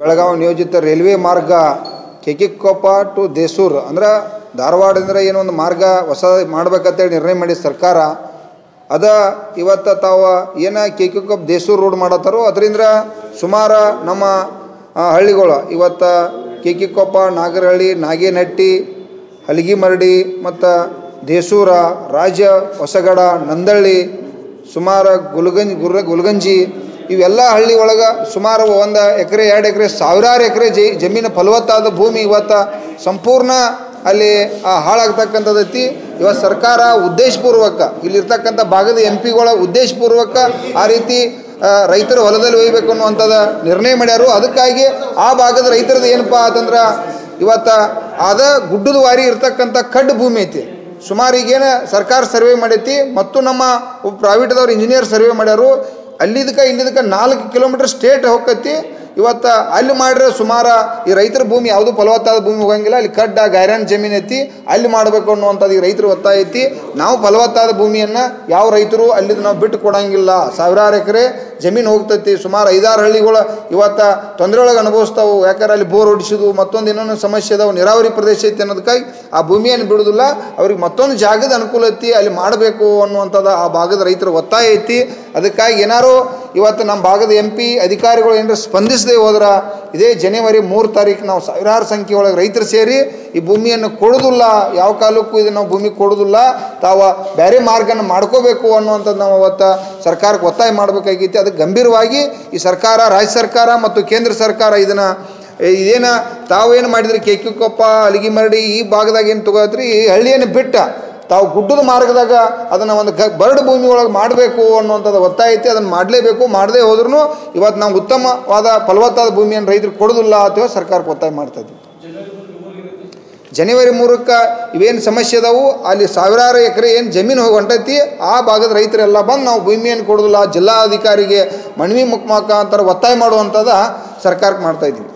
ಬೆಳಗಾವಿ ನಿಯೋಜಿತ ರೈಲ್ವೆ ಮಾರ್ಗ ಕೆಕಿಕೊಪ್ಪ ಟು ದೇಸೂರ್ ಅಂದ್ರೆ ಧಾರವಾಡದಿಂದ ಏನೋ ಒಂದು ಮಾರ್ಗ ಹೊಸ ಮಾಡ್ಬೇಕಂತೇಳಿ ನಿರ್ಣಯ ಮಾಡಿ ಸರ್ಕಾರ ಅದ ಇವತ್ತು ತಾವು ಏನು ಕೆಕಿಕೊಪ್ಪ ದೇಸೂರ್ ರೋಡ್ ಮಾಡತ್ತಾರೋ ಅದರಿಂದ ಸುಮಾರು ನಮ್ಮ ಆ, ಹಳ್ಳಿಗಳು ಇವತ್ತು ಕೆಕಿಕೊಪ್ಪ ನಾಗರಹಳ್ಳಿ ನಾಗೇನಟ್ಟಿ ಹಲಗಿಮರಡಿ ಮತ್ತು ದೇಸೂರ ರಾಜ ಹೊಸಗಡ ನಂದಳ್ಳಿ ಸುಮಾರು ಗುಲ್ಗಂಜ್ ಗುರ್ರ ಗುಲ್ಗಂಜಿ ಇವೆಲ್ಲ ಹಳ್ಳಿ ಒಳಗೆ ಸುಮಾರು ಒಂದು ಎಕರೆ ಎರಡು ಎಕರೆ ಸಾವಿರಾರು ಎಕರೆ ಜೈ ಜಮೀನು ಫಲವತ್ತಾದ ಭೂಮಿ ಇವತ್ತು ಸಂಪೂರ್ಣ ಅಲ್ಲಿ ಆ ಹಾಳಾಗ್ತಕ್ಕಂಥದ್ದೈತಿ ಇವತ್ತು ಸರ್ಕಾರ ಉದ್ದೇಶಪೂರ್ವಕ ಇಲ್ಲಿರ್ತಕ್ಕಂಥ ಭಾಗದ ಎಂ ಪಿಗಳ ಉದ್ದೇಶಪೂರ್ವಕ ಆ ರೀತಿ ಆ, ರೈತರ ಹೊಲದಲ್ಲಿ ಒಯ್ಯಬೇಕು ಅನ್ನುವಂಥದ್ದು ನಿರ್ಣಯ ಮಾಡ್ಯಾರು ಅದಕ್ಕಾಗಿ ಆ ಭಾಗದ ರೈತರದ್ದು ಏನಪ್ಪ ಅಂತಂದ್ರೆ ಇವತ್ತು ಅದ ಗುಡ್ಡದ ವಾರಿ ಇರ್ತಕ್ಕಂಥ ಕಡ್ಡು ಭೂಮಿ ಐತಿ ಸುಮಾರು ಈಗೇನು ಸರ್ಕಾರ ಸರ್ವೆ ಮಾಡೈತಿ ಮತ್ತು ನಮ್ಮ ಪ್ರೈವೇಟ್ದವ್ರು ಇಂಜಿನಿಯರ್ ಸರ್ವೆ ಮಾಡ್ಯಾರು ಅಲ್ಲಿದಕ್ಕೆ ಇಲ್ಲಿದಕ್ಕೆ ನಾಲ್ಕು ಕಿಲೋಮೀಟರ್ ಸ್ಟೇಟ್ ಹೋಗತಿ ಇವತ್ತು ಅಲ್ಲಿ ಮಾಡಿದ್ರೆ ಸುಮಾರು ಈ ರೈತರ ಭೂಮಿ ಯಾವುದು ಫಲವತ್ತಾದ ಭೂಮಿ ಹೋಗಂಗಿಲ್ಲ ಅಲ್ಲಿ ಕಡ್ಡ ಗೈರಾನ್ ಜಮೀನು ಐತಿ ಅಲ್ಲಿ ಮಾಡಬೇಕು ಅನ್ನುವಂಥದ್ದು ಈ ರೈತರ ಒತ್ತಾಯ ಐತಿ ನಾವು ಫಲವತ್ತಾದ ಭೂಮಿಯನ್ನು ಯಾವ ರೈತರು ಅಲ್ಲಿದು ನಾವು ಬಿಟ್ಟು ಕೊಡಂಗಿಲ್ಲ ಸಾವಿರಾರು ಎಕರೆ ಜಮೀನು ಹೋಗ್ತೈತಿ ಸುಮಾರು ಐದಾರು ಹಳ್ಳಿಗಳು ಇವತ್ತು ತೊಂದರೆ ಒಳಗೆ ಅನುಭವಿಸ್ತಾವು ಯಾಕಂದ್ರೆ ಅಲ್ಲಿ ಬೋರ್ ಹೊಡಿಸೋದು ಮತ್ತೊಂದು ಇನ್ನೊಂದು ಸಮಸ್ಯೆ ಅದಾವೆ ನೀರಾವರಿ ಪ್ರದೇಶ ಐತಿ ಅನ್ನೋದಕ್ಕಾಗಿ ಆ ಭೂಮಿಯನ್ನು ಬಿಡೋದಿಲ್ಲ ಅವ್ರಿಗೆ ಮತ್ತೊಂದು ಜಾಗದ ಅನುಕೂಲ ಐತಿ ಅಲ್ಲಿ ಮಾಡಬೇಕು ಅನ್ನುವಂಥದ್ದು ಆ ಭಾಗದ ರೈತರ ಒತ್ತಾಯ ಐತಿ ಅದಕ್ಕಾಗಿ ಏನಾರು ಇವತ್ತು ನಮ್ಮ ಭಾಗದ ಎಂ ಪಿ ಅಧಿಕಾರಿಗಳು ಏನಾರು ಸ್ಪಂದಿಸದೆ ಹೋದ್ರೆ ಇದೇ ಜನವರಿ ಮೂರು ತಾರೀಕು ನಾವು ಸಾವಿರಾರು ಸಂಖ್ಯೆ ಒಳಗೆ ರೈತರು ಸೇರಿ ಈ ಭೂಮಿಯನ್ನು ಕೊಡೋದಿಲ್ಲ ಯಾವ ಕಾಲಕ್ಕೂ ಇದು ನಾವು ಭೂಮಿ ಕೊಡೋದಿಲ್ಲ ತಾವು ಬೇರೆ ಮಾರ್ಗನ ಮಾಡ್ಕೋಬೇಕು ಅನ್ನುವಂಥದ್ದು ನಾವು ಅವತ್ತು ಸರ್ಕಾರಕ್ಕೆ ಒತ್ತಾಯ ಮಾಡಬೇಕಾಗೈತಿ ಅದಕ್ಕೆ ಗಂಭೀರವಾಗಿ ಈ ಸರ್ಕಾರ ರಾಜ್ಯ ಸರ್ಕಾರ ಮತ್ತು ಕೇಂದ್ರ ಸರ್ಕಾರ ಇದನ್ನು ಇದೇನ ತಾವೇನು ಮಾಡಿದ್ರಿ ಕೇಕಿಕೊಪ್ಪ ಅಲಿಗಿಮರಡಿ ಈ ಭಾಗದಾಗ ಏನು ತಗೋತ್ರಿ ಈ ಹಳ್ಳಿಯನ್ನು ಬಿಟ್ಟ ತಾವು ಗುಡ್ಡದ ಮಾರ್ಗದಾಗ ಅದನ್ನು ಒಂದು ಗ ಬರಡು ಭೂಮಿ ಒಳಗೆ ಮಾಡಬೇಕು ಅನ್ನುವಂಥದ್ದು ಒತ್ತಾಯ ಐತಿ ಅದನ್ನು ಮಾಡಲೇಬೇಕು ಮಾಡದೇ ಹೋದ್ರೂ ಇವತ್ತು ನಾವು ಉತ್ತಮವಾದ ಫಲವತ್ತಾದ ಭೂಮಿಯನ್ನು ರೈತರಿಗೆ ಕೊಡೋದಿಲ್ಲ ಅಂತ ಸರ್ಕಾರಕ್ಕೆ ಒತ್ತಾಯ ಮಾಡ್ತಾ ಇದ್ವಿ ಜನವರಿ ಮೂರಕ್ಕೆ ಇವೇನು ಸಮಸ್ಯೆ ಅದಾವು ಅಲ್ಲಿ ಸಾವಿರಾರು ಎಕರೆ ಏನು ಜಮೀನು ಹೋಗಿ ಹೊಂಟೈತಿ ಆ ಭಾಗದ ರೈತರೆಲ್ಲ ಬಂದು ನಾವು ಭೂಮಿಯನ್ನು ಕೊಡೋದಿಲ್ಲ ಜಿಲ್ಲಾಧಿಕಾರಿಗೆ ಮನವಿ ಮುಖ ಮುಖಾಂತರ ಒತ್ತಾಯ ಮಾಡುವಂಥದ್ದು ಸರ್ಕಾರಕ್ಕೆ ಮಾಡ್ತಾ ಇದ್ದೀವಿ